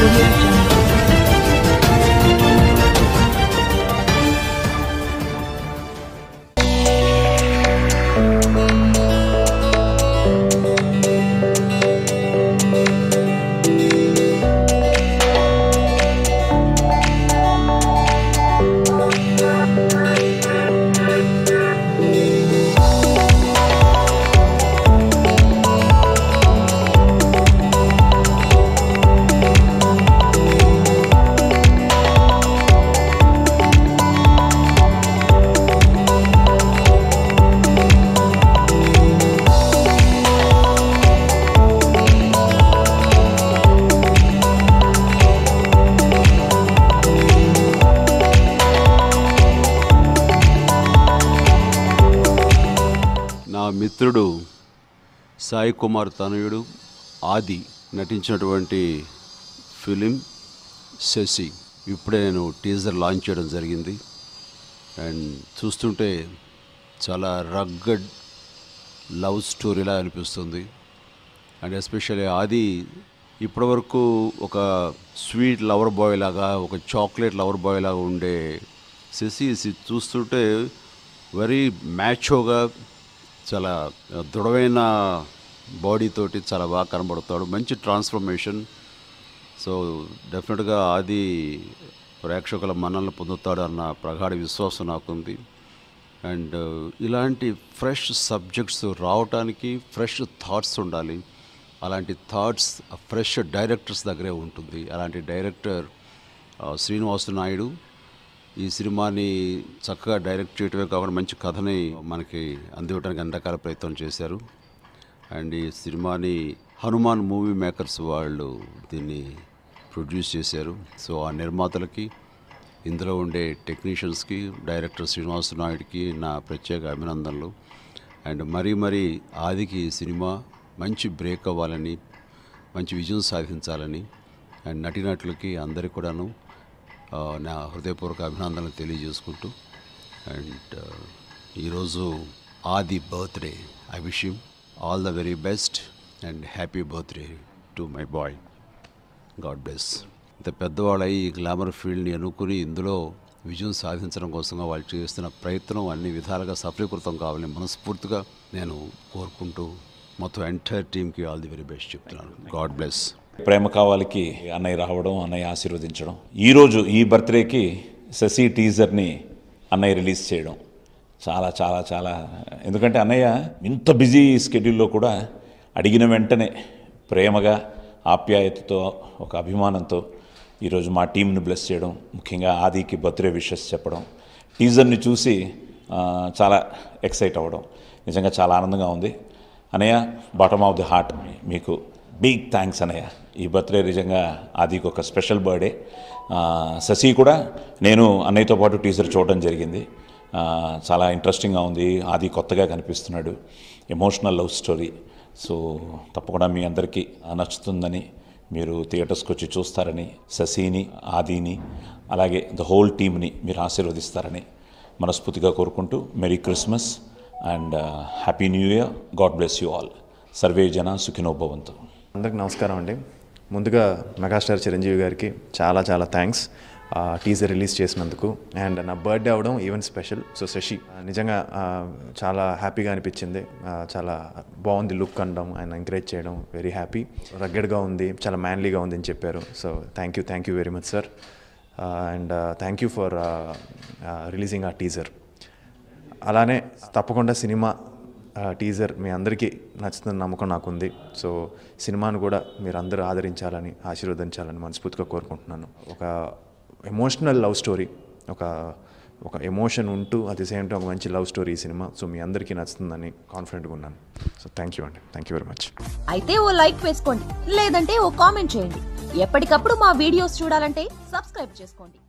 Audio Jungle. నా మిత్రుడు సాయి కుమార్ తనయుడు ఆది నటించినటువంటి ఫిలిం శశి ఇప్పుడే నేను టీజర్ లాంచ్ చేయడం జరిగింది అండ్ చూస్తుంటే చాలా రగ్గడ్ లవ్ స్టోరీలా అనిపిస్తుంది అండ్ ఎస్పెషల్లీ ఆది ఇప్పటివరకు ఒక స్వీట్ లవర్ బాయ్ లాగా ఒక చాక్లెట్ లవర్ బాయ్ లాగా ఉండే శశి సి- చూస్తుంటే వెరీ మ్యాచోగా చాలా దృఢమైన బాడీ తోటి చాలా బాగా కనబడతాడు మంచి ట్రాన్స్ఫర్మేషన్ సో డెఫినెట్గా ఆది ప్రేక్షకుల మన్నలను పొందుతాడు అన్న ప్రగాఢ విశ్వాసం నాకుంది అండ్ ఇలాంటి ఫ్రెష్ సబ్జెక్ట్స్ రావటానికి ఫ్రెష్ థాట్స్ ఉండాలి అలాంటి థాట్స్ ఫ్రెష్ డైరెక్టర్స్ దగ్గరే ఉంటుంది అలాంటి డైరెక్టర్ ఆ, శ్రీనివాసు నాయుడు ఈ సినిమాని చక్కగా డైరెక్ట్ చేయటమే కాకుండా మంచి కథని మనకి అందివ్వడానికి అన్ని రకాల ప్రయత్నం చేశారు అండ్ ఈ సినిమాని హనుమాన్ మూవీ మేకర్స్ వాళ్ళు దీన్ని ప్రొడ్యూస్ చేశారు సో ఆ నిర్మాతలకి ఇందులో ఉండే టెక్నీషియన్స్కి డైరెక్టర్ శ్రీనివాస నాయుడికి నా ప్రత్యేక అభినందనలు అండ్ మరీ మరీ ఆదికి ఈ సినిమా మంచి బ్రేక్ అవ్వాలని మంచి విజయం సాధించాలని అండ్ నటినట్లకి అందరికీ కూడాను ఆ, నా హృదయపూర్వక అభినందనలు తెలియజేసుకుంటూ అండ్ ఈరోజు Adi birthday I wish him all the very best and happy birthday to my boy God bless ఇంత పెద్దవాళ్ళై ఈ గ్లామర్ ఫీల్డ్ని అనుకుని ఇందులో విజయం సాధించడం కోసంగా వాళ్ళు చేస్తున్న ప్రయత్నం అన్ని విధాలుగా సఫలీకృతం కావాలని మనస్ఫూర్తిగా నేను కోరుకుంటూ మొత్తం ఎంటైర్ టీమ్కి ఆల్ ది వెరీ బెస్ట్ చెప్తున్నాను గాడ్ బ్లెస్ ప్రేమ కావాలికి అన్నయ్య రావడం అన్నయ్య ఆశీర్వదించడం ఈరోజు ఈ బర్త్డేకి శశి టీజర్ని అన్నయ్య రిలీజ్ చేయడం చాలా చాలా చాలా ఎందుకంటే అన్నయ్య ఇంత బిజీ స్కెడ్యూల్లో కూడా అడిగిన వెంటనే ప్రేమగా ఆప్యాయతతో ఒక అభిమానంతో ఈరోజు మా టీంని బ్లెస్ చేయడం ముఖ్యంగా ఆదికి బర్త్డే విషెస్ చెప్పడం టీజర్ని చూసి ఆ, చాలా ఎక్సైట్ అవ్వడం నిజంగా చాలా ఆనందంగా ఉంది అనయ్య బాటమ్ ఆఫ్ ది హార్ట్ మీకు బిగ్ థ్యాంక్స్ అనయ్య ఈ బర్త్డే నిజంగా ఆదికి ఒక స్పెషల్ బర్త్డే ఆ, శశి కూడా నేను అన్నయ్యతో పాటు టీజర్ చూడడం జరిగింది ఆ, చాలా ఇంట్రెస్టింగ్గా ఉంది ఆది కొత్తగా కనిపిస్తున్నాడు ఎమోషనల్ లవ్ స్టోరీ సో తప్పకుండా మీ అందరికీ నచ్చుతుందని మీరు థియేటర్స్కి వచ్చి చూస్తారని శశిని ఆదిని అలాగే ద హోల్ టీమ్ని మీరు ఆశీర్వదిస్తారని మనస్ఫూర్తిగా కోరుకుంటూ merry Christmas and happy new year God bless you all సర్వే జన సుఖినో భవంతు అందరికి నమస్కారం అండి ముందుగా మెగాస్టార్ చిరంజీవి గారికి చాలా చాలా థ్యాంక్స్ టీజర్ రిలీజ్ చేసినందుకు అండ్ నా బర్త్డే అవడం ఈవెన్ స్పెషల్ సో శశి ఆ, నిజంగా ఆ, చాలా హ్యాపీగా అనిపించింది ఆ, చాలా బాగుంది లుక్ అనడం ఆయన ఎంకరేజ్ చేయడం వెరీ హ్యాపీ రగ్గడ్గా ఉంది చాలా మ్యాన్లీగా ఉంది అని చెప్పారు so thank you thank you very much sir and thank you for releasing ఆ టీజర్ అలానే తప్పకుండా సినిమా ఆ, టీజర్ మీ అందరికీ నచ్చుతున్న నమ్మకం నాకుంది సో సినిమాను కూడా మీరు అందరూ ఆదరించాలని ఆశీర్వదించాలని మనస్ఫూర్తిగా కోరుకుంటున్నాను ఒక ఎమోషనల్ లవ్ స్టోరీ ఒక ఒక ఎమోషన్ ఉంటూ అట్ ది సేమ్ టైం ఒక మంచి లవ్ స్టోరీ ఈ సినిమా సో మీ అందరికీ నచ్చుతుందని కాన్ఫిడెంట్గా ఉన్నాను సో థ్యాంక్ యూ అండి థ్యాంక్ యూ వెరీ మచ్ అయితే ఓ లైక్ వేసుకోండి లేదంటే ఓ కామెంట్ చేయండి ఎప్పటికప్పుడు మా వీడియోస్ చూడాలంటే సబ్స్క్రైబ్ చేసుకోండి